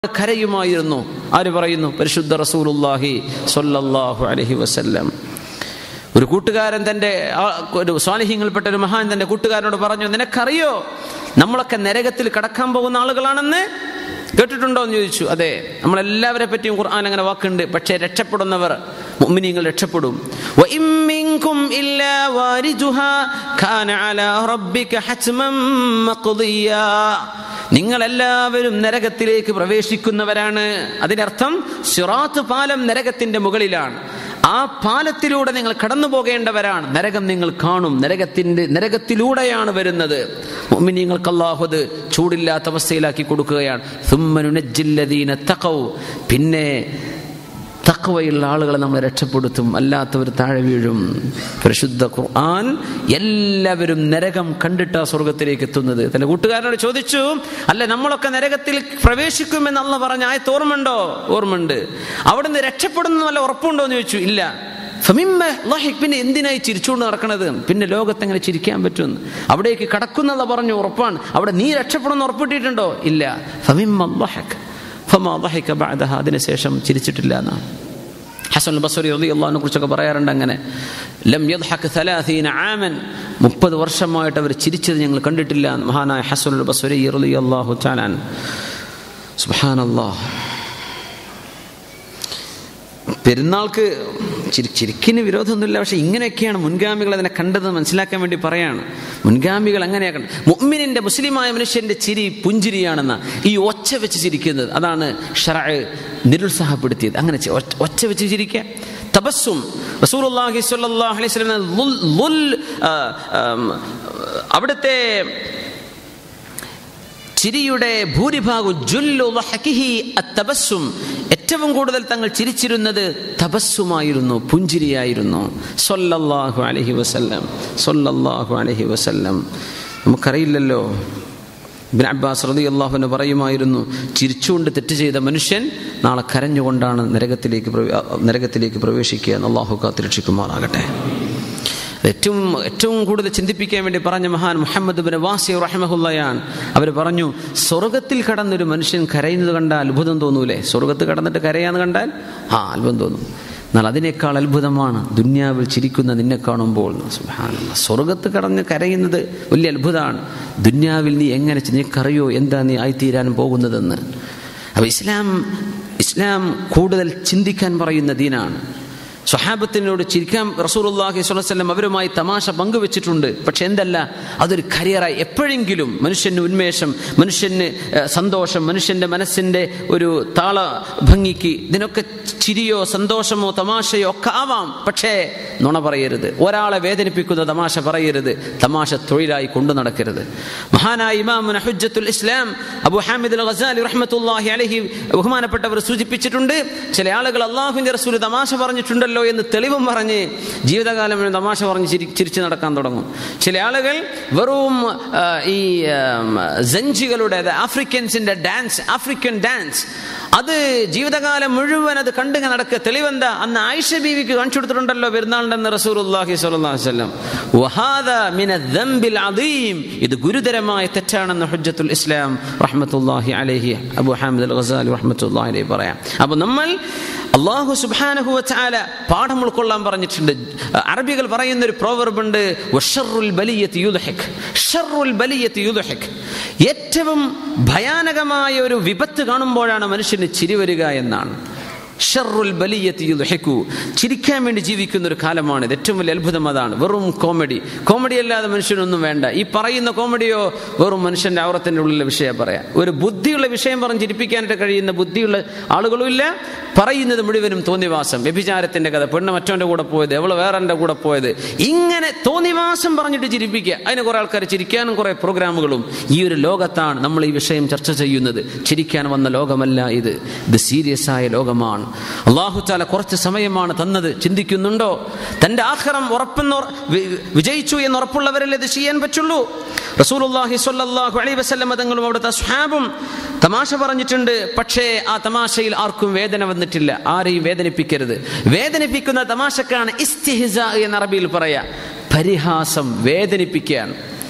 കരയുമായിരുന്നു ആര് പറയുന്നു പരിശുദ്ധ റസൂലുല്ലാഹി സ്വല്ലല്ലാഹു അലൈഹി വസല്ലം ഒരു കൂട്ടുകാരൻ തൻ്റെ ആ- ഒരു സ്വാലിഹ്യങ്ങൾപ്പെട്ട ഒരു മഹാൻ തൻ്റെ കൂട്ടുകാരനോട് പറഞ്ഞു നിനക്കറിയോ നമ്മളൊക്കെ നരകത്തിൽ കടക്കാൻ പോകുന്ന ആളുകളാണെന്ന് കേട്ടിട്ടുണ്ടോ എന്ന് ചോദിച്ചു അതെ നമ്മളെല്ലാവരെ പറ്റിയും ഖുർആൻ അങ്ങനെ വാക്കുണ്ട് പക്ഷേ രക്ഷപ്പെടുന്നവർ മുഅ്മിനീങ്ങൾ രക്ഷപ്പെടും وَإِن مِّنكُمْ إِلَّا وَارِدُهَا كَانَ عَلَى رَبِّكَ حَتْمًا مَّقْضِيًّا നിങ്ങളെല്ലാവരും നരകത്തിലേക്ക് പ്രവേശിക്കുന്നവരാണ് അതിനർത്ഥം സിറാത്ത് പാലം നരകത്തിന്റെ മുകളിലാണ് ആ പാലത്തിലൂടെ നിങ്ങൾ കടന്നു പോകേണ്ടവരാണ് നരകം നിങ്ങൾ കാണും നരകത്തിന്റെ നരകത്തിലൂടെയാണ് വരുന്നത് നിങ്ങൾക്ക് അള്ളാഹുത് ചൂടില്ലാത്ത അവസ്ഥയിലാക്കി കൊടുക്കുകയാണ് സുമ്മനുനജ്ജില്ലദീന തഖൗ പിന്നെ തക്കവയുള്ള ആളുകളെ നമ്മൾ രക്ഷപ്പെടുത്തും അല്ലാത്തവർ താഴെ വീഴും പരിശുദ്ധ ഖുർആൻ എല്ലാവരും നരകം കണ്ടിട്ടാ സ്വർഗത്തിലേക്ക് എത്തുന്നത് തന്റെ കൂട്ടുകാരനോട് ചോദിച്ചു അല്ല നമ്മളൊക്കെ നരകത്തിൽ പ്രവേശിക്കുമെന്ന് അള്ള പറഞ്ഞ ആയത്ത് ഓർമ്മയുണ്ടോ ഓർമ്മയുണ്ട് അവിടുന്ന് രക്ഷപ്പെടുന്ന വല്ല ഉറപ്പുണ്ടോ എന്ന് ചോദിച്ചു ഇല്ല ഫമിമ്മ ളഹിക് പിന്നെ എന്തിനായി ചിരിച്ചുകൊണ്ട് നടക്കണത് പിന്നെ ലോകത്ത് എങ്ങനെ ചിരിക്കാൻ പറ്റുമെന്ന് അവിടേക്ക് കടക്കുന്നുള്ള പറഞ്ഞു ഉറപ്പാണ് അവിടെ നീ രക്ഷപ്പെടുന്ന ഉറപ്പിട്ടിട്ടുണ്ടോ ഇല്ല ഫമിമ്മ ളഹക് ഫമാ ളഹിക ബഅദഹ അതിനുശേഷം ചിരിച്ചിട്ടില്ല എന്നാണ് ഹസൻ ബസറി റളിയല്ലാഹുവിനെ കുറിച്ചൊക്കെ പറയാറുണ്ട് അങ്ങനെ ലം യദ്ഹക് 30 ആമൻ 30 വർഷമായിട്ട് അവർ ചിരിച്ചത് ഞങ്ങൾ കണ്ടിട്ടില്ല എന്ന് മഹാനായ ഹസൻ ബസറി റളിയല്ലാഹു തആല സുബ്ഹാനല്ലാഹ് പെരുന്നാൾക്ക് ചിരി ചിരിക്കിന് വിരോധമൊന്നുമില്ല പക്ഷെ ഇങ്ങനെയൊക്കെയാണ് മുൻഗാമികൾ അതിനെ കണ്ടത് മനസ്സിലാക്കാൻ വേണ്ടി പറയാണ് മുൻഗാമികൾ അങ്ങനെയാക്കണം മുഅ്മിനിന്റെ മുസ്ലിമായ മനുഷ്യന്റെ ചിരി പുഞ്ചിരിയാണെന്ന ഈ ഒച്ച വെച്ച് ചിരിക്കുന്നത് അതാണ് ഷറ നിരുത്സാഹപ്പെടുത്തിയത് അങ്ങനെ ചെ- ഒച്ച- ഒച്ച വെച്ച് ചിരിക്കുക തബസ്സും റസൂലുള്ളാഹി സ്വല്ലല്ലാഹു അലൈഹി വസല്ലം ലുൽ ലുൽ ആ, ആം, അവിടുത്തെ ചിരിയുടെ ഭൂരിഭാഗം ജുല്ലു ളഹകിഹി അത്തബസ്സും ഏറ്റവും കൂടുതൽ തങ്ങൾ ചിരിച്ചിരുന്നത് തപസ്സുമായിരുന്നു പുഞ്ചിരിയായിരുന്നു സൊല്ലല്ലാഹു അലൈഹി വസല്ലം സൊല്ലല്ലാഹു അലൈഹി വസല്ലം നമുക്കറിയില്ലല്ലോ ഇബ്ൻ അബ്ബാസ് റളിയല്ലാഹുവിന് പറയുമായിരുന്നു ചിരിച്ചുകൊണ്ട് തെറ്റ് ചെയ്ത മനുഷ്യൻ നാളെ കരഞ്ഞുകൊണ്ടാണ് നരകത്തിലേക്ക് പ്രവേ- നരകത്തിലേക്ക് പ്രവേശിക്കുക എന്ന് അള്ളാഹു കാത്തിരക്ഷിക്കുമാറാകട്ടെ ഏറ്റവും ഏറ്റവും കൂടുതൽ ചിന്തിപ്പിക്കാൻ വേണ്ടി പറഞ്ഞ മഹാൻ മുഹമ്മദ് ബിൻ വാസി റഹ്മഹുല്ലയാണ് അവർ പറഞ്ഞു സ്വർഗത്തിൽ കടന്നൊരു മനുഷ്യൻ കരയുന്നത് കണ്ടാൽ അത്ഭുതം തോന്നൂലേ സ്വർഗത്ത് കടന്നിട്ട് കരയാന്ന് കണ്ടാൽ ആ അത്ഭുതം തോന്നും എന്നാൽ അതിനേക്കാൾ അത്ഭുതമാണ് ദുന്യാവിൽ ചിരിക്കുന്ന നിന്നെ കാണുമ്പോൾ സുബ്ഹാനല്ലാഹ്. സ്വർഗത്ത് കടന്ന് കരയുന്നത് വലിയ അത്ഭുതമാണ് ദുന്യാവിൽ നീ എങ്ങനെ ചി- നിനക്കറിയോ എന്താ നീ ആയിത്തീരാൻ പോകുന്നതെന്ന് അപ്പൊ ഇസ്ലാം ഇസ്ലാം കൂടുതൽ ചിന്തിക്കാൻ പറയുന്ന ദീനാണ് സ്വഹാബത്തിനോട് ചിരിക്കാൻ റസൂലുള്ളാഹി സ്വല്ലല്ലാഹു അലൈഹി വസല്ലം അവരുമായി തമാശ പങ്കുവെച്ചിട്ടുണ്ട് പക്ഷെ എന്തല്ല അതൊരു കരിയറായി എപ്പോഴെങ്കിലും മനുഷ്യന് ഉന്മേഷം മനുഷ്യന് ഏഹ്, സന്തോഷം മനുഷ്യന്റെ മനസ്സിന്റെ ഒരു താള ഭംഗിക്ക് ഇതിനൊക്കെ ചിരിയോ സന്തോഷമോ തമാശയോ ഒക്കെ ആവാം പക്ഷേ നുണ പറയരുത് ഒരാളെ വേദനിപ്പിക്കുന്ന തമാശ പറയരുത് തമാശ തൊഴിലായി കൊണ്ടു നടക്കരുത് മഹാനായ ഇമാം ഹുജ്ജത്തുൽ ഇസ്ലാം അബു ഹാമിദ് അൽ ഗസാലി റഹ്മത്തുള്ളാഹി അലൈഹി ബഹുമാനപ്പെട്ടവർ സൂചിപ്പിച്ചിട്ടുണ്ട് ചില ആളുകൾ അള്ളാഹുവിന്റെ റസൂൽ തമാശ പറഞ്ഞിട്ടുണ്ടല്ലോ എന്ന് തെളിവും പറഞ്ഞ് ജീവിതകാലം മുഴുവൻ തമാശ പറഞ്ഞ് ചിരി ചിരിച്ചു നടക്കാൻ തുടങ്ങും ചില ആളുകൾ വെറും ആ, ഈ ആം, സഞ്ചികളുടെ അത് ആഫ്രിക്കൻസിന്റെ ഡാൻസ് ആഫ്രിക്കൻ ഡാൻസ് അത് ജീവിതകാലം മുഴുവൻ അത് കണ്ടുക നടക്കുക തെളിവെന്താ അന്ന് ആയിഷ ബീവിക്ക് കാണിച്ചു കൊടുത്തിട്ടുണ്ടല്ലോ പെരുന്നാളിന്റെ അന്ന് റസൂലുള്ളാഹി സ്വല്ലല്ലാഹു അലൈഹി വസല്ലം വഹാദ മിന ദംബിൽ അദീം ഇത് ഗുരുതരമായ തെറ്റാണെന്ന് ഹുജ്ജത്തുൽ ഇസ്ലാം റഹ്മത്തുള്ളാഹി അലൈഹി അബു ഹാമിദ് അൽ ഗസാലി റഹ്മത്തുള്ളാഹി അലൈഹി പറയാം അപ്പോൾ നമ്മൾ അള്ളാഹു സുബ്ഹാനഹു വതആല പാഠം ഉൾക്കൊള്ളാൻ പറഞ്ഞിട്ടുണ്ട് അറബികൾ പറയുന്ന ഒരു പ്രോവർബ് ഉണ്ട് വഷറുൽ ബലിയത്ത് യുദ്ഹിക് ഷറുൽ ബലിയത്ത് യുദ്ഹിക് ഏറ്റവും ഭയാനകമായ ഒരു വിപത്ത് കാണുമ്പോഴാണ് മനുഷ്യന് ചിരി വരിക എന്നാണ് ഷറുൽ ബലിയത്ത് യുദ്ഹിക്കു ചിരിക്കാൻ വേണ്ടി ജീവിക്കുന്ന ഒരു കാലമാണിത് ഏറ്റവും വലിയ അത്ഭുതം അതാണ് വെറും കോമഡി കോമഡി അല്ലാതെ മനുഷ്യനൊന്നും വേണ്ട ഈ പറയുന്ന കോമഡിയോ വെറും മനുഷ്യന്റെ ഔറത്തിന്റെ ഉള്ളിലെ വിഷയം പറയാം ഒരു ബുദ്ധിയുള്ള വിഷയം പറഞ്ഞ് ചിരിപ്പിക്കാനായിട്ട് കഴിയുന്ന ബുദ്ധിയുള്ള ആളുകളും ഇല്ല പറയുന്നത് മുഴുവനും തോന്നിവാസം വ്യഭിചാരത്തിന്റെ കഥ പെണ്ണ് മറ്റവന്റെ കൂടെ പോയത് എവള് വേറെ കൂടെ പോയത് ഇങ്ങനെ തോന്നിവാസം പറഞ്ഞിട്ട് ചിരിപ്പിക്കുക അതിന് കുറെ ആൾക്കാർ ചിരിക്കാനും കുറെ പ്രോഗ്രാമുകളും ഈ ഒരു ലോകത്താണ് നമ്മൾ ഈ വിഷയം ചർച്ച ചെയ്യുന്നത് ചിരിക്കാൻ വന്ന ലോകമല്ല ഇത് ഇത് സീരിയസ് ആയ ലോകമാണ് അള്ളാഹു താല കുറച്ച് സമയമാണ് തന്നത് ചിന്തിക്കുന്നുണ്ടോ തന്റെ ആഹ്റം ഉറപ്പെന്ന് ഉറ- വി- വിജയിച്ചു എന്ന് ഉറപ്പുള്ളവരല്ലേ ഇത് ചെയ്യാൻ പറ്റുള്ളൂ റസൂലുള്ളാഹി സ്വല്ലല്ലാഹു അലൈഹി വസല്ലം തങ്ങളും അവിടുത്തെ അസ്ഹാബും തമാശ പറഞ്ഞിട്ടുണ്ട് പക്ഷേ ആ തമാശയിൽ ആർക്കും വേദന വന്നിട്ടില്ല ആരെയും വേദനിപ്പിക്കരുത് വേദനിപ്പിക്കുന്ന തമാശക്കാണ് ഇസ്തിഹിസ എന്ന് അറബിയിൽ പറയാ പരിഹാസം വേദനിപ്പിക്കുകയാണ്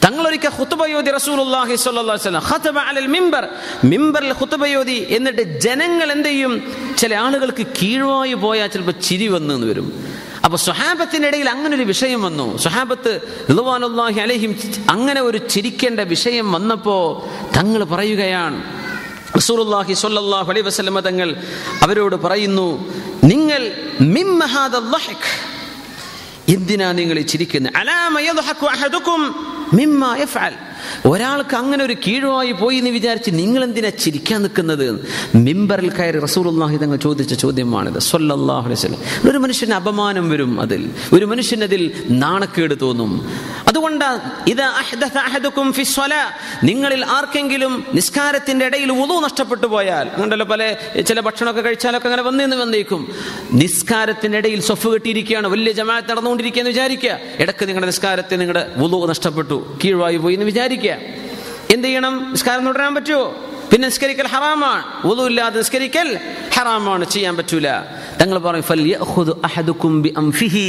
തങ്ങളൊരിക്കൽ ഖുത്തുബയോതി റസൂലുള്ളാഹി സ്വല്ലല്ലാഹു അലൈഹി വസല്ലം ഖതബ അലൽ മിമ്പർ മിമ്പറിൽ ഖുത്തുബയോതി എന്നിട്ട് ജനങ്ങൾ എന്ത് ചെയ്യും ചില ആളുകൾക്ക് കീഴ്വായി പോയാൽ ചിലപ്പോൾ ചിരി വന്നു എന്ന് വരും അപ്പൊ സ്വഹാബത്തിന്റെ ഇടയിൽ അങ്ങനെ ഒരു വിഷയം വന്നു സ്വഹാബത്ത് റിദ്വാനുല്ലാഹി അലൈഹിം അങ്ങനെ ഒരു ചിരിക്കേണ്ട വിഷയം വന്നപ്പോ തങ്ങൾ പറയുകയാണ് റസൂലുള്ളാഹി സ്വല്ലല്ലാഹു അലൈഹി വസല്ലമ തങ്ങൾ അവരോട് പറയുന്നു നിങ്ങൾ മിമ്മ ഹാദൽ ളഹ്ക് എന്തിനാ നിങ്ങൾ ഈ ചിരിക്കുന്നത് അലാമ യദ്ഹഖു അഹദുക്കും മിമ്മാ യഫ്അൽ ഒരാൾക്ക് അങ്ങനെ ഒരു കീഴുമായി പോയി എന്ന് വിചാരിച്ച് നിങ്ങൾ എന്തിനാ ചിരിക്കാൻ നിൽക്കുന്നത് മിമ്പറിൽ കയറി റസൂലുള്ളാഹി തങ്ങൾ ചോദിച്ച ചോദ്യമാണിത് സ്വല്ലല്ലാഹു അലൈഹി വസല്ലം ഒരു മനുഷ്യന് അപമാനം വരും അതിൽ ഒരു മനുഷ്യന് അതിൽ നാണക്കേട് തോന്നും അതുകൊണ്ട് ഇതാ അഹ്ദഥ അഹദുക്കും ഫി സ്വലാ നിങ്ങളിൽ ആർക്കെങ്കിലും നിസ്കാരത്തിന്റെ ഇടയിൽ വുളു നഷ്ടപ്പെട്ടു പോയാൽ അങ്ങനെയല്ലോ പല ചില ഭക്ഷണമൊക്കെ കഴിച്ചാലൊക്കെ അങ്ങനെ വന്നിന്ന് വന്നേക്കും നിസ്കാരത്തിന്റെ ഇടയിൽ സ്വഫ് കെട്ടിയിരിക്കുകയാണ് വലിയ ജമാഅത്ത് നടന്നുകൊണ്ടിരിക്കുകയെന്ന് വിചാരിക്കുക ഇടക്ക് നിങ്ങളുടെ നിസ്കാരത്തെ നിങ്ങളുടെ വുളു നഷ്ടപ്പെട്ടു കീഴ്വായി പോയി എന്ന് വിചാരിക്കുക എന്ത് ചെയ്യണം നിസ്കാരം തുടരാൻ പറ്റുമോ പിന്നെ നിസ്കരിക്കൽ ഹറാമാണ് വുളു ഇല്ലാതെ നിസ്കരിക്കൽ ഹറാമാണ് ചെയ്യാൻ പറ്റൂല തങ്ങൾ പറയും ഫല്യഖുദു അഹദുക്കും ബി അംഫിഹി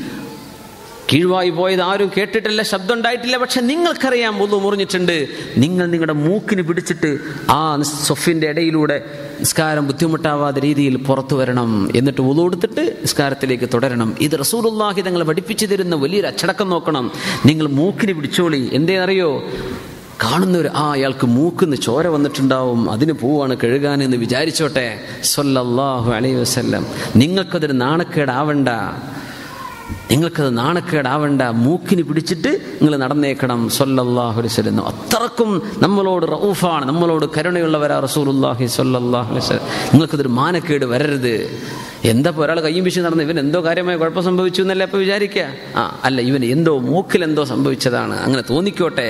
കീഴ്വായി പോയത് ആരും കേട്ടിട്ടില്ല ശബ്ദം ഉണ്ടായിട്ടില്ല പക്ഷെ നിങ്ങൾക്കറിയാം ഒന്നു മുറിഞ്ഞിട്ടുണ്ട് നിങ്ങൾ നിങ്ങളുടെ മൂക്കിന് പിടിച്ചിട്ട് ആ സൊഫിന്റെ ഇടയിലൂടെ നിസ്കാരം ബുദ്ധിമുട്ടാവാത്ത രീതിയിൽ പുറത്തു വരണം എന്നിട്ട് ഉളു കൊടുത്തിട്ട് നിസ്കാരത്തിലേക്ക് തുടരണം ഇത് റസൂലുള്ളാഹി തങ്ങൾ പഠിപ്പിച്ചു തരുന്ന വലിയൊരു അച്ചടക്കം നോക്കണം നിങ്ങൾ മൂക്കിന് പിടിച്ചോളി എന്തേ അറിയോ കാണുന്നവർ ആ അയാൾക്ക് മൂക്കുന്ന് ചോര വന്നിട്ടുണ്ടാവും അതിന് പോവാണ് കഴുകാൻ എന്ന് വിചാരിച്ചോട്ടെ സല്ലല്ലാഹു അലൈഹി വസല്ലം നിങ്ങൾക്കതൊരു നാണക്കേടാവണ്ട നിങ്ങൾക്കത് നാണക്കേടാവണ്ട മൂക്കിന് പിടിച്ചിട്ട് നിങ്ങൾ നടന്നേക്കണം സൊല്ലാഹു അലൈവല്ലം അത്രക്കും നമ്മളോട് റൌഫാണ് നമ്മളോട് കരുണയുള്ളവരാ റസൂലുല്ലാഹി സൊല്ലാഹു അലൈവല്ലം നിങ്ങൾക്കതൊരു മാനക്കേട് വരരുത് എന്താ ഒരാൾ കയ്യും പിശി നടന്ന് ഇവൻ എന്തോ കാര്യമായ കുഴപ്പം സംഭവിച്ചു എന്നല്ലേ ഇപ്പൊ വിചാരിക്കുക ആ അല്ല ഇവൻ എന്തോ മൂക്കിൽ എന്തോ സംഭവിച്ചതാണ് അങ്ങനെ തോന്നിക്കോട്ടെ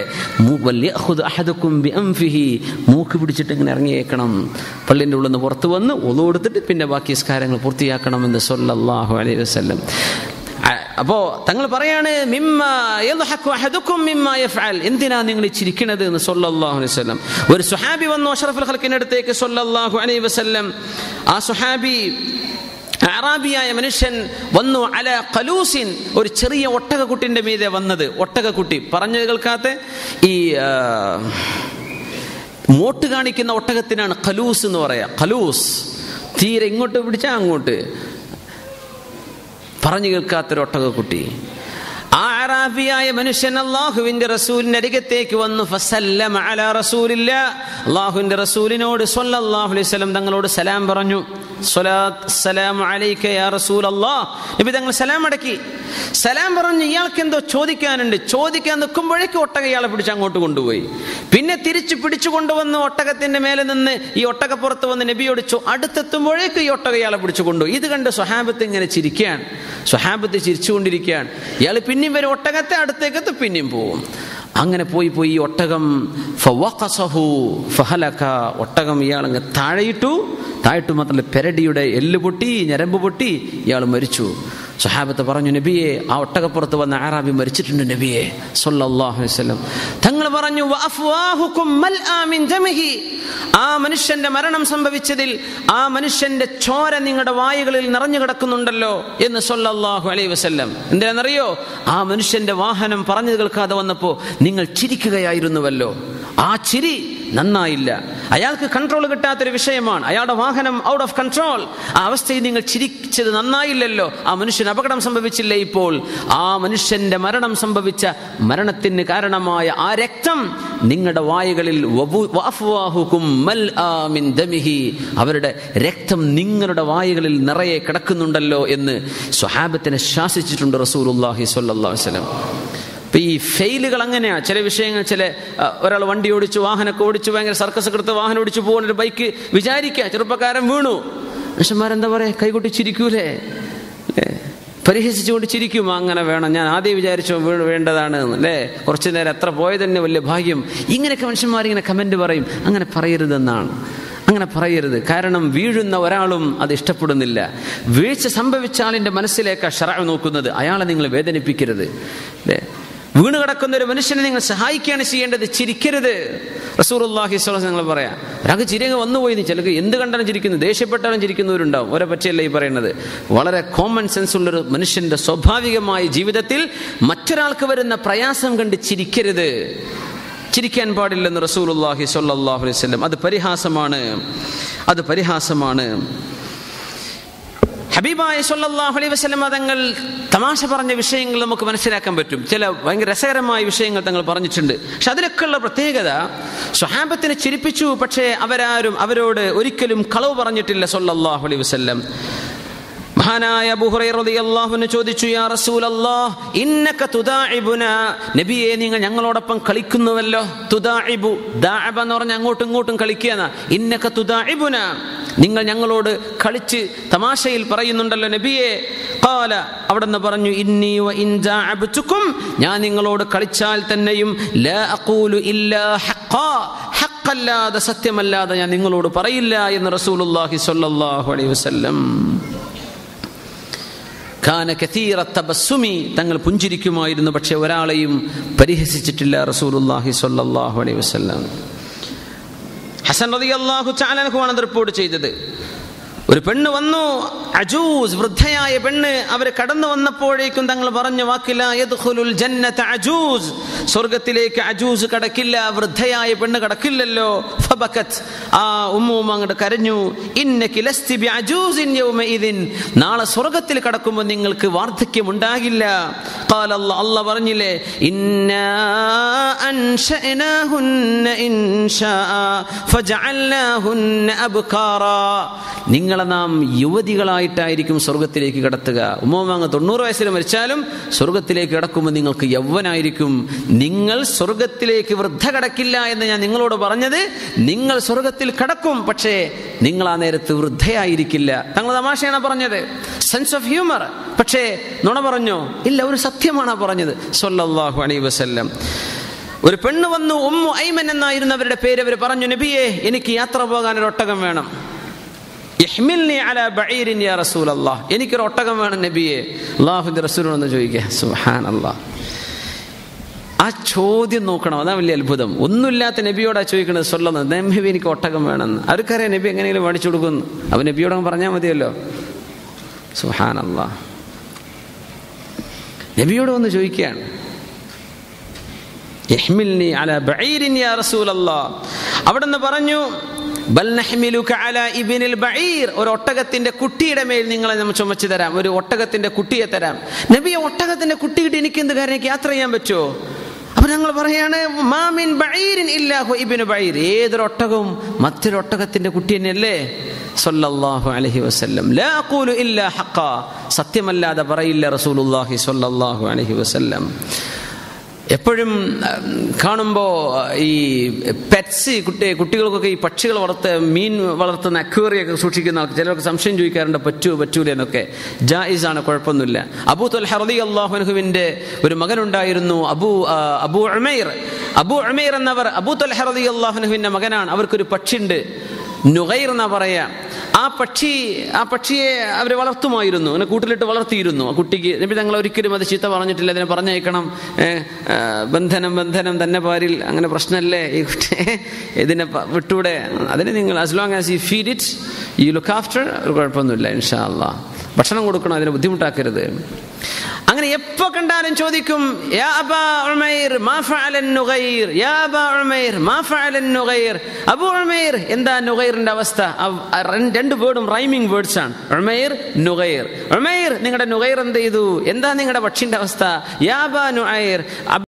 മൂക്ക് പിടിച്ചിട്ട് ഇങ്ങനെ ഇറങ്ങിയേക്കണം പള്ളിൻ്റെ ഉള്ളിൽ നിന്ന് പുറത്ത് വന്ന് ഒതു കൊടുത്തിട്ട് പിന്നെ ബാക്കി സ്കാരങ്ങൾ പൂർത്തിയാക്കണമെന്ന് സൊല്ലാഹു അലൈഹി വസ്ല്ലം അപ്പോ തങ്ങൾ പറയാണ് എന്തിനാ നിങ്ങൾ ചിരിക്കണത് എന്ന് സൊല്ലാഹു അലൈഹി വസല്ലം ഒരു സുഹാബി വന്നു അഷറഫുൽ ഖൽക്കിന്റെ അടുത്തേക്ക് സൊല്ലാഹു അലൈഹി വസല്ലം ആ സുഹാബി അറാബിയായ മനുഷ്യൻ വന്നു അല കലൂസിൻ ഒരു ചെറിയ ഒട്ടകക്കുട്ടിന്റെ മീതെ വന്നത് ഒട്ടകക്കുട്ടി പറഞ്ഞു കേൾക്കാത്ത ഈ മോട്ട് കാണിക്കുന്ന ഒട്ടകത്തിനാണ് കലൂസ് എന്ന് പറയാ കലൂസ് തീരെ ഇങ്ങോട്ട് പിടിച്ചാൽ അങ്ങോട്ട് പറഞ്ഞു കേൾക്കാത്തൊരു ഒട്ടകക്കുട്ടി ആ അറാബിയായ മനുഷ്യൻ അള്ളാഹുവിന്റെ റസൂലിന്റെ അരികത്തേക്ക് വന്നു ഫസല്ലമ അലാ റസൂലില്ല അള്ളാഹുവിന്റെ റസൂലിനോട് സ്വല്ലല്ലാഹു അലൈഹി വസല്ലം തങ്ങളോട് സലാം പറഞ്ഞു സ്വലാത്ത് സലാം അലൈക യാ റസൂൽ അല്ലാഹ് നബി തങ്ങൾ സലാം അടക്കി സലാം പറഞ്ഞു ഇയാൾക്ക് എന്തോ ചോദിക്കാനുണ്ട് ചോദിക്കാൻ നിൽക്കുമ്പോഴേക്കും ഒട്ടക ഇയാളെ പിടിച്ച് അങ്ങോട്ട് കൊണ്ടുപോയി പിന്നെ തിരിച്ചു പിടിച്ചു കൊണ്ടുവന്ന് ഒട്ടകത്തിന്റെ മേലെ നിന്ന് ഈ ഒട്ടകപ്പുറത്ത് വന്ന് നബിയോട് അടുത്തെത്തുമ്പോഴേക്കും ഈ ഒട്ടക ഇയാളെ പിടിച്ചു കൊണ്ടുപോയി ഇത് കണ്ട് സ്വഹാബത്ത് ഇങ്ങനെ ചിരിക്കുകയാണ് സ്വഹാബത്ത് ചിരിച്ചുകൊണ്ടിരിക്കുകയാണ് ഇയാൾ പിന്നെയും വരും ഒട്ടകത്തെ അടുത്തേക്കത്ത് പിന്നെയും പോവും അങ്ങനെ പോയി പോയി ഈ ഒട്ടകം ഫഹലക ഒട്ടകം ഇയാൾ അങ്ങ് താഴെയിട്ടു താഴ്ത്തു മാത്രമല്ല പെരടിയുടെ എല്ല് പൊട്ടി ഞരമ്പ് പൊട്ടി ഇയാൾ മരിച്ചു സഹാബത്ത് പറഞ്ഞു നബിയെ ആ ഒട്ടകപ്പുറത്ത് വന്ന ആറാബി മരിച്ചിട്ടുണ്ട് നബിയെ സല്ലല്ലാഹു അലൈഹി വസല്ലം തങ്ങൾ പറഞ്ഞു ആ മനുഷ്യന്റെ മരണം സംഭവിച്ചതിൽ ആ മനുഷ്യന്റെ ചോര നിങ്ങളുടെ വായുകളിൽ നിറഞ്ഞു കിടക്കുന്നുണ്ടല്ലോ എന്ന് സല്ലല്ലാഹു അലൈഹി വസല്ലം എന്തിനാണെന്നറിയോ ആ മനുഷ്യന്റെ വാഹനം പറഞ്ഞു കേൾക്കാതെ വന്നപ്പോ നിങ്ങൾ ചിരിക്കുകയായിരുന്നുവല്ലോ ആ ചിരി നന്നായില്ല അയാൾക്ക് കൺട്രോൾ കിട്ടാത്തൊരു വിഷയമാണ് അയാളുടെ വാഹനം ഔട്ട് ഓഫ് കൺട്രോൾ ആ അവസ്ഥയിൽ നിങ്ങൾ ചിരിച്ചത് നന്നായില്ലല്ലോ ആ മനുഷ്യന് അപകടം സംഭവിച്ചില്ല ഇപ്പോൾ ആ മനുഷ്യന്റെ മരണം സംഭവിച്ച മരണത്തിന് കാരണമായ ആ രക്തം നിങ്ങളുടെ വായുകളിൽ അവരുടെ രക്തം നിങ്ങളുടെ വായുകളിൽ നിറയെ കിടക്കുന്നുണ്ടല്ലോ എന്ന് സ്വഹാബത്തിനെ ശാസിച്ചിട്ടുണ്ട് റസൂലുല്ലാഹി സ്വല്ലല്ലാഹു അലൈഹി വസല്ലം ഇപ്പൊ ഈ ഫെയിലുകൾ അങ്ങനെയാണ് ചില വിഷയങ്ങൾ ചില ഒരാൾ വണ്ടി ഓടിച്ചു വാഹനമൊക്കെ ഓടിച്ചു ഭയങ്കര സർക്കസ് എടുത്ത് വാഹനം ഓടിച്ചു പോകുന്ന ഒരു ബൈക്ക് വിചാരിക്കുക ചെറുപ്പക്കാരൻ വീണു മനുഷ്യന്മാരെന്താ പറയാ കൈകൊട്ടി ചിരിക്കൂലേ പരിഹസിച്ചുകൊണ്ട് ചിരിക്കും അങ്ങനെ വേണം ഞാൻ ആദ്യം വിചാരിച്ചു വേണ്ടതാണ് അല്ലേ കുറച്ചു നേരം എത്ര പോയത് തന്നെ വലിയ ഭാഗ്യം ഇങ്ങനെയൊക്കെ മനുഷ്യന്മാർ ഇങ്ങനെ കമന്റ് പറയും അങ്ങനെ പറയരുതെന്നാണ് അങ്ങനെ പറയരുത് കാരണം വീഴുന്ന ഒരാളും അത് ഇഷ്ടപ്പെടുന്നില്ല വീഴ്ച സംഭവിച്ച ആളിന്റെ മനസ്സിലേക്ക് ഷറ നോക്കുന്നത് അയാളെ നിങ്ങൾ വേദനിപ്പിക്കരുത് അല്ലേ വീണ് കിടക്കുന്ന ഒരു മനുഷ്യനെ നിങ്ങൾ സഹായിക്കുകയാണ് ചെയ്യേണ്ടത് ചിരിക്കരുത് റസൂർല്ലാഹി സ്വലം നിങ്ങൾ പറയാം ഒരാൾക്ക് ചിരിങ്ങ് വന്നുപോയി നീ ചിലക്ക് എന്ത് കണ്ടാലും ചിരിക്കുന്നു ദേഷ്യപ്പെട്ടാലും ചിരിക്കുന്നവരുണ്ടാവും ഓരോ പറ്റിയല്ല ഈ പറയുന്നത് വളരെ കോമൺ സെൻസ് ഉള്ളൊരു മനുഷ്യന്റെ സ്വാഭാവികമായ ജീവിതത്തിൽ മറ്റൊരാൾക്ക് വരുന്ന പ്രയാസം കണ്ട് ചിരിക്കരുത് ചിരിക്കാൻ പാടില്ലെന്ന് റസൂലുല്ലാഹി സ്വല്ലല്ലാഹു അലൈഹി വസല്ലം അത് പരിഹാസമാണ് അത് പരിഹാസമാണ് ഹബീബായ സല്ലല്ലാഹു അലൈഹി വസല്ലം തങ്ങൾ തമാശ പറഞ്ഞ വിഷയങ്ങൾ നമുക്ക് മനസ്സിലാക്കാൻ പറ്റും ചില ഭയങ്കര രസകരമായ വിഷയങ്ങൾ തങ്ങൾ പറഞ്ഞിട്ടുണ്ട് പക്ഷെ അതിലൊക്കെയുള്ള പ്രത്യേകത സ്വഹാബത്തിനെ ചിരിപ്പിച്ചു പക്ഷേ അവരാരും അവരോട് ഒരിക്കലും കളവ് പറഞ്ഞിട്ടില്ല സല്ലല്ലാഹു അലൈഹി വസല്ലം മഹാനായ അബൂ ഹുറൈറ റളിയല്ലാഹു അൻഹു ചോദിച്ചു യാ റസൂലല്ലാഹ് ഇന്നക തുദാഇബുന നബിയെ നിങ്ങൾ ഞങ്ങളോടൊപ്പം കളിക്കുന്നുവല്ലോ തുദാഇബു ദാഅബ എന്ന് പറഞ്ഞാൽ അങ്ങോട്ടും ഇങ്ങോട്ടും കളിക്കുകയെന്ന ഇന്നക തുദാഇബുന നിങ്ങൾ ഞങ്ങളോട് കളിച്ച് തമാശയിൽ പറയുന്നുണ്ടല്ലോ നബിയെ ഖാല അവിടെന്ന് പറഞ്ഞു ഇന്നി വ ഇൻ ദാഅബ്തുക്കും ഞാൻ നിങ്ങളോട് കളിച്ചാൽ തന്നെയും ലാ അഖൂലു ഇല്ലാ ഹഖാ ഹഖല്ലാതെ സത്യമല്ലാതെ ഞാൻ നിങ്ങളോട് പറയില്ല എന്ന് റസൂലുള്ളാഹി സ്വല്ലല്ലാഹു അലൈഹി വസല്ലം ഖാന കഥീറ തബസ്സുമി തങ്ങൾ പുഞ്ചിരിക്കുമായിരുന്നു പക്ഷെ ഒരാളെയും പരിഹസിച്ചിട്ടില്ല റസൂലുള്ളാഹി സ്വല്ലല്ലാഹു അലൈഹി വസല്ലം ഹസൻ റളിയല്ലാഹു തആലഹുവാണ് റിപ്പോർട്ട് ചെയ്തത് ഒരു പെണ്ണ് വന്നു അജൂസ് വൃദ്ധയായ പെണ്ണ് അവർ കടന്നു വന്നപ്പോഴേക്കും തങ്ങൾ പറഞ്ഞ വാക്കില്ല യദ്ഖുലുൽ ജന്നത അജൂസ് സ്വർഗത്തിലേക്ക് അജൂസ് കടക്കില്ല വൃദ്ധയായ പെണ്ണ് കടക്കില്ലല്ലോ ഫബക്കത്ത് ആ ഉമ്മൂമ്മ അങ്ങോട്ട് കരഞ്ഞു ഇന്നകി ലസ്തി ബിഅജൂസിൻ യൗമഇദിൻ നാളെ സ്വർഗത്തിൽ കടക്കുമ്പോൾ നിങ്ങൾക്ക് വാർദ്ധക്യം ഉണ്ടാകില്ല قال الله الله പറഞ്ഞില്ലേ ഇന്നാ അൻശഅനാഹുന്ന ഇൻശാഅ ഫജഅൽനാഹുന്ന അബ്കാറാ നിങ്ങളെ നാം യുവതികളായിട്ടായിരിക്കും സ്വർഗത്തിലേക്ക് കടത്തുക ഉമ്മമാങ്ങ് തൊണ്ണൂറ് വയസ്സിൽ മരിച്ചാലും സ്വർഗത്തിലേക്ക് കടക്കുമ്പോൾ നിങ്ങൾക്ക് യൗവനായിരിക്കും നിങ്ങൾ സ്വർഗത്തിലേക്ക് വൃദ്ധ കടക്കില്ല എന്ന് ഞാൻ നിങ്ങളോട് പറഞ്ഞത് നിങ്ങൾ സ്വർഗത്തിൽ കടക്കും പക്ഷേ നിങ്ങൾ ആ നേരത്ത് വൃദ്ധയായിരിക്കില്ല തങ്ങൾ തമാശയാണ് പറഞ്ഞത് സെൻസ് ഓഫ് ഹ്യൂമർ പക്ഷേ നുണ പറഞ്ഞോ ഇല്ല ഒരു സത്യമാണ് പറഞ്ഞത് സൊല്ലാഹു അലൈ വസല്ലം ഒരു പെണ്ണ് വന്നു ഉമ്മു ഐമൻ എന്നായിരുന്നു അവരുടെ പേര് അവർ പറഞ്ഞു നബിയെ എനിക്ക് യാത്ര പോകാൻ ഒരു ഒട്ടകം വേണം ഇഹ്മിൽനി അല ബഈരിൻ യാ റസൂലല്ലാഹ് എനിക്കൊരു ഒട്ടകം വേണം നബിയെ അള്ളാഹുവിന്റെ റസൂലിനൊന്ന് ചോദിക്കുക സുഹാൻ അള്ളാഹ് ആ ചോദ്യം നോക്കണം അതാ വലിയ അത്ഭുതം ഒന്നുമില്ലാത്ത നബിയോടാ ചോദിക്കണത് സ്വല്ലം നബി എനിക്ക് ഒട്ടകം വേണമെന്ന് അവർക്കറിയാം നബി എങ്ങനെയെങ്കിലും മേടിച്ചു കൊടുക്കുന്നു അവൻ നബിയോടങ്ങ് പറഞ്ഞാൽ മതിയല്ലോ സുഹാൻ അള്ളാഹ് നബിയോട് വന്ന് ചോദിക്കുകയാണ് ഇഹ്മിൽനി അല ബഈരിൻ യാ റസൂലല്ലാഹ് അവിടുന്ന് പറഞ്ഞു ബൽ നഹ്മിലുക അല ഇബ്നിൽ ബഈർ ഒരു ഒട്ടകത്തിന്റെ കുട്ടിയുടെ മേൽ നിങ്ങളെ നമ്മൾ ചുമച്ചു തരാം ഒരു ഒട്ടകത്തിന്റെ കുട്ടിയെ തരാം നബി ഒട്ടകത്തിന്റെ കുട്ടിയിട്ട് എനിക്ക് എന്ത് കാര്യം എനിക്ക് യാത്ര ചെയ്യാൻ പറ്റുമോ അപ്പൊ ഞങ്ങൾ പറയാണ് മാമിൻ ബഈരിൻ ഇല്ലാഹു ഇബ്നു ബഈർ ഏതൊരു ഒട്ടകവും മറ്റൊരു ഒട്ടകത്തിന്റെ കുട്ടി തന്നെയല്ലേ സല്ലല്ലാഹു അലൈഹി വസല്ലം ലാ അഖൂലു ഇല്ലാ ഹഖ സത്യമല്ലാതെ പറയില്ല റസൂലുള്ളാഹി സ്വല്ലല്ലാഹു അലൈഹി വസല്ലം എപ്പോഴും കാണുമ്പോൾ ഈ പെറ്റ്സ് കുട്ടി കുട്ടികൾക്കൊക്കെ ഈ പക്ഷികൾ വളർത്ത മീൻ വളർത്തുന്ന അക്വേറിയൊക്കെ സൂക്ഷിക്കുന്ന ആൾക്ക് ചിലർക്ക് സംശയം ചോദിക്കാറുണ്ട് പറ്റൂ പറ്റൂല എന്നൊക്കെ ജായിസ് ആണ് കുഴപ്പമൊന്നുമില്ല അബൂ തൊൽഹറദി അള്ളാഹുനുഹുവിന്റെ ഒരു മകനുണ്ടായിരുന്നു അബൂ അബൂ അമൈർ അബൂ അമൈർ എന്നവർ അബൂ തൊൽഹറദി അള്ളാഹുനുഹുവിന്റെ മകനാണ് അവർക്കൊരു പക്ഷിയുണ്ട് നുഗൈർ എന്നാ പറയാ ആ പക്ഷി ആ പക്ഷിയെ അവർ വളർത്തുമായിരുന്നു അതിനെ കൂട്ടിലിട്ട് വളർത്തിയിരുന്നു ആ കുട്ടിക്ക് നബി തങ്ങൾ ഒരിക്കലും അത് ചീത്ത പറഞ്ഞിട്ടില്ല അതിനെ പറഞ്ഞയക്കണം ബന്ധനം ബന്ധനം തന്നെ പാരിൽ അങ്ങനെ പ്രശ്നമല്ലേ ഈ കുട്ടി ഇതിനെ വിട്ടൂടെ അതിന് നിങ്ങൾ as long as you feed it you look after ഒരു കുഴപ്പമൊന്നുമില്ല ഇൻഷാ അല്ലാ ഭക്ഷണം കൊടുക്കണം അതിനെ ബുദ്ധിമുട്ടാക്കരുത് അങ്ങനെ എപ്പോ കണ്ടാലും ചോദിക്കും യാ അബാ ഉമൈർ മാ ഫഅലൻ നുഗൈർ യാ അബാ ഉമൈർ മാ ഫഅലൻ നുഗൈർ അബൂ ഉമൈർ എന്താ നുഗൈറിന്റെ അവസ്ഥ രണ്ട് വേർഡും റൈമിംഗ് വേർഡ്സ് ആണ് ഉമൈർ നുഗൈർ ഉമൈർ നിങ്ങളുടെ നുഗൈർ എന്ത് ചെയ്തു എന്താ നിങ്ങളുടെ പക്ഷിന്റെ അവസ്ഥ യാ അബാ നുഐർ